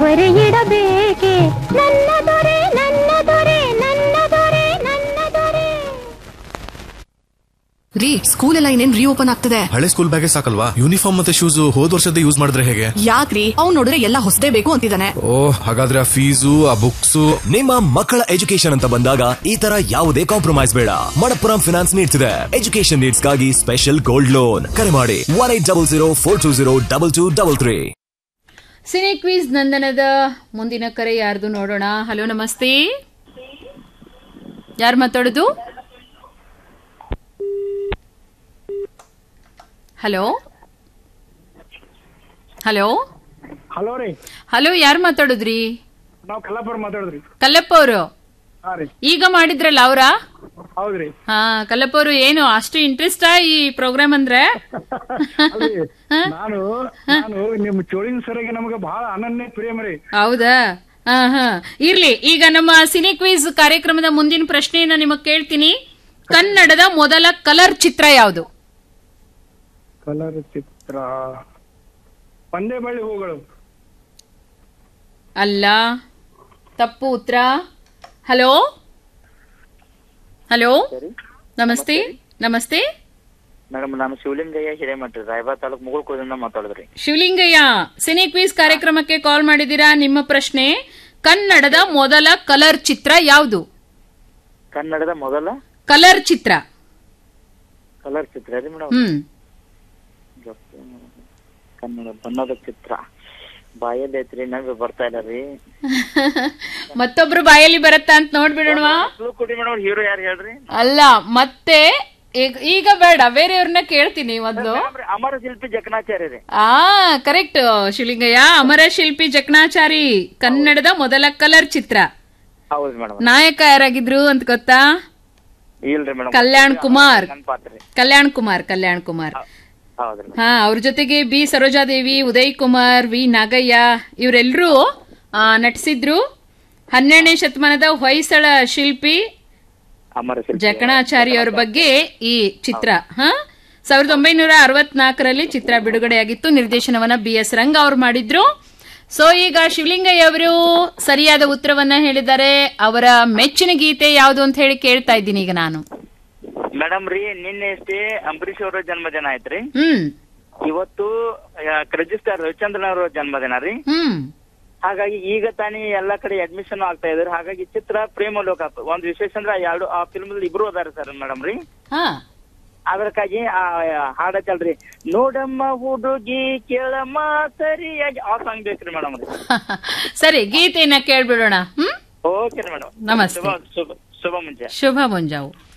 ಒರೆ ಇಡಬೇಕೆ ನನ್ನ ದೊರೆ ನನ್ನ ದೊರೆ ನನ್ನ ದೊರೆ ನನ್ನ ದೊರೆ ರೀ ಸ್ಕೂಲ್ ಎಲ್ಲ ಇನ್ನೇನ್ ರೀಓಪನ್ ಆಗ್ತದೆ ಹಳೆ ಸ್ಕೂಲ್ ಬ್ಯಾಗೆ ಸಾಕಲ್ವಾ ಯೂನಿಫಾರ್ಮ್ ಮತ್ತೆ ಶೂಸ್ ಹೋದ್ ವರ್ಷದ ಯೂಸ್ ಮಾಡಿದ್ರೆ ಹೇಗೆ ಯಾಕ್ರಿ ಅವ್ನ್ ನೋಡಿದ್ರೆ ಎಲ್ಲ ಹೊಸದೇ ಬೇಕು ಅಂತಿದ್ದಾನೆ ಓ ಹಾಗಾದ್ರೆ ಆ ಫೀಸು ಆ ಬುಕ್ಸು ನಿಮ್ಮ ಮಕ್ಕಳ ಎಜುಕೇಶನ್ ಅಂತ ಬಂದಾಗ ಈ ತರ ಯಾವುದೇ ಕಾಂಪ್ರಮೈಸ್ ಬೇಡ ಮಣಪ್ಪುರಂ ಫಿನಾನ್ಸ್ ನೀಡ್ತಿದೆ ಎಜುಕೇಶನ್ ನೀಡ್ಸ್ಗಾಗಿ ಸ್ಪೆಷಲ್ ಗೋಲ್ಡ್ ಲೋನ್ ಕರೆ ಮಾಡಿ one eight double zero four two zero double two double three cine quiz ನಂದನದ ಮುಂದಿನ ಕರೆ ಯಾರ್ದು ನೋಡೋಣ ಹಲೋ ನಮಸ್ತೆ ಯಾರು ಮಾತಾಡೋದು ಹಲೋ ಹಲೋ ಹಲೋ ರೀ ಹಲೋ ಯಾರು ಮಾತಾಡುದ್ರಿ ನಾವು ಕಲ್ಲಾಪುರ ಮಾತಾಡಿದ್ರಿ ಕಲ್ಲಪ್ಪ ಅವರು ಹಾ ರೀ ಈಗ ಮಾಡಿದ್ರಲ್ಲ ಅವರ ಹೌದ್ರಿ ಹಾ ಕಲ್ಲಪ್ಪ ಅವರು ಏನು ಅಷ್ಟು ಇಂಟ್ರೆಸ್ಟಾ ಈ ಪ್ರೋಗ್ರಾಮ್ ಅಂದ್ರೆ ಅಲ್ರಿ, ನಾನು ನಾನು ನಿಮ್ ಚೋಳಿನ ಸರಿಗೆ ನಮ್ಗೆ ಬಹಳ ಅನನ್ಯ ಪ್ರೇಮ ರೀ ಹೌದಾ ಹಾ ಹಾ ಇರ್ಲಿ ಈಗ ನಮ್ಮ ಸಿನಿ ಕ್ವಿಜ್ ಕಾರ್ಯಕ್ರಮದ ಮುಂದಿನ ಪ್ರಶ್ನೆಯನ್ನ ನಿಮಗ್ ಕೇಳ್ತೀನಿ ಕನ್ನಡದ ಮೊದಲ ಕಲರ್ ಚಿತ್ರ ಯಾವುದು ಕಲರ್ ಚಿತ್ರ ಒಂದೇ ಬಳ್ಳಿ ಹೂಗಳು ಅಲ್ಲ ತಪ್ಪು ಉತ್ತರ ಹಲೋ ಹಲೋ ನಮಸ್ತೆ ನಮಸ್ತೆ ಮೇಡಮ್ ನಾನು ಶಿವಲಿಂಗಯ್ಯ ಹಿರೇಮಠ ರಾಯಬಾಗ್ ತಾಲೂಕು ಮುಗುಳ್ಕೋದಿಂದ ಮಾತಾಡಿದ್ರಿ ಶಿವಲಿಂಗಯ್ಯ ಸಿನಿ ಕ್ವಿಜ್ ಕಾರ್ಯಕ್ರಮಕ್ಕೆ ಕಾಲ್ ಮಾಡಿದ್ದೀರಾ ನಿಮ್ಮ ಪ್ರಶ್ನೆ ಕನ್ನಡದ ಮೊದಲ ಕಲರ್ ಚಿತ್ರ ಯಾವುದು ಕನ್ನಡದ ಮೊದಲ ಕಲರ್ ಚಿತ್ರ ಕಲರ್ ಚಿತ್ರ ರೀ ಮೇಡಮ್ ಹ್ಮ್ ಕನ್ನಡ ಬಣ್ಣದ ಚಿತ್ರ ಬಾಯಲ್ಲಿ ಐತ್ರಿ ನಮ್ಗೆ ಬರ್ತಾ ಇಲ್ಲ ರೀ ಮತ್ತೊಬ್ರು ಬಾಯಲ್ಲಿ ಬರತ್ತಾ ಅಂತ ನೋಡ್ಬಿಡೋಣವಾ ಕ್ಲೂ ಕೊಡಿ ಮೇಡಮ್ ಹೀರೋ ಯಾರು ಹೇಳ್ರಿ ಅಲ್ಲ ಮತ್ತೆ ಈಗ ಈಗ ಬೇಡ ಬೇರೆಯವ್ರನ್ನ ಕೇಳ್ತೀನಿ ಮೊದ್ಲು ಮೇಡಮ್ ಅಮರ ಶಿಲ್ಪಿ ಜಕಣಾಚಾರ್ಯ ರೀ ಆ ಕರೆಕ್ಟ್ ಶಿವಲಿಂಗಯ್ಯ ಅಮರ ಶಿಲ್ಪಿ ಜಕಣಾಚಾರಿ ಕನ್ನಡದ ಮೊದಲ ಕಲರ್ ಚಿತ್ರ ಹೌದು ಮೇಡಮ್ ನಾಯಕ ಯಾರಾಗಿದ್ರು ಅಂತ ಗೊತ್ತಾ ಇಲ್ರಿ ಮೇಡಮ್ ಕಲ್ಯಾಣ್ ಕುಮಾರ್ ನನ್ ಪಾತ್ರ ರೀ ಕಲ್ಯಾಣ್ ಕುಮಾರ್ ಕಲ್ಯಾಣ್ ಕುಮಾರ್ ಹೌದ್ರಿ ಹಾ ಅವ್ರ ಜೊತೆಗೆ ಬಿ ಸರೋಜಾದೇವಿ ಉದಯ್ ಕುಮಾರ್ ವಿ ನಾಗಯ್ಯ ಇವರೆಲ್ಲರೂ ನಟಿಸಿದ್ರು ಹನ್ನೆರಡನೇ ಶತಮಾನದ ಹೊಯ್ಸಳ ಶಿಲ್ಪಿ ಅಮರ ಶಿಲ್ಪಿ ಜಕಣಾಚಾರಿ ಅವ್ರ ಬಗ್ಗೆ ಈ ಚಿತ್ರ ಹ ಸಾವಿರದ ಒಂಬೈನೂರ ಅರವತ್ನಾಲ್ಕರಲ್ಲಿ ಚಿತ್ರ ಬಿಡುಗಡೆಯಾಗಿತ್ತು ನಿರ್ದೇಶನವನ್ನ ಬಿ ಎಸ್ ರಂಗ ಅವ್ರು ಮಾಡಿದ್ರು ಸೊ ಈಗ ಶಿವಲಿಂಗಯ್ಯ ಅವರು ಸರಿಯಾದ ಉತ್ತರವನ್ನ ಹೇಳಿದ್ದಾರೆ ಅವರ ಮೆಚ್ಚಿನ ಗೀತೆ ಯಾವುದು ಅಂತ ಹೇಳಿ ಕೇಳ್ತಾ ಇದ್ದೀನಿ ಈಗ ನಾನು ಮೇಡಮ್ ರೀ ನಿನ್ನೆ ಅಷ್ಟೇ ಅಂಬರೀಶ್ ಅವರ ಜನ್ಮದಿನ ಆಯ್ತ್ರಿ ಹ್ಮ್ ಇವತ್ತು ಕ್ರೆಜಿಸ್ಟಾರ್ ರವಿಚಂದ್ರನ್ ಅವರ ಜನ್ಮದಿನ ರೀ ಹ್ಮ್ ಹಾಗಾಗಿ ಈಗ ತಾನೇ ಎಲ್ಲಾ ಕಡೆ ಅಡ್ಮಿಷನ್ ಆಗ್ತಾ ಇದಾರೆ ಹಾಗಾಗಿ ಚಿತ್ರ ಪ್ರೇಮ ಲೋಕ ಒಂದ್ ವಿಶೇಷ ಅಂದ್ರೆ ಆ ಎರಡು ಆ ಫಿಲ್ಮ್ ಇಬ್ರು ಅದಾರ ಸರ್ ಮೇಡಮ್ ರೀ ಹಾ ಅದಕ್ಕಾಗಿ ಆ ಹಾಡ ಚಲ್ರಿ ನೋಡಮ್ಮ ಹುಡುಗಿ ಕೇಳಮ್ಮ ಸರಿಯಾಗಿ ಆ ಸಾಂಗ್ ಬೇಕ್ರಿ ಮೇಡಮ್ ರೀ ಸರಿ ಗೀತೆಯನ್ನ ಕೇಳ್ಬಿಡೋಣ ಹ್ಮ್ ಓಕೆ ಮೇಡಮ್ ನಮಸ್ತೆ ಶುಭ ಶುಭ ಶುಭ ಮುಂಚೆ ಶುಭ ಮುಂಜಾವು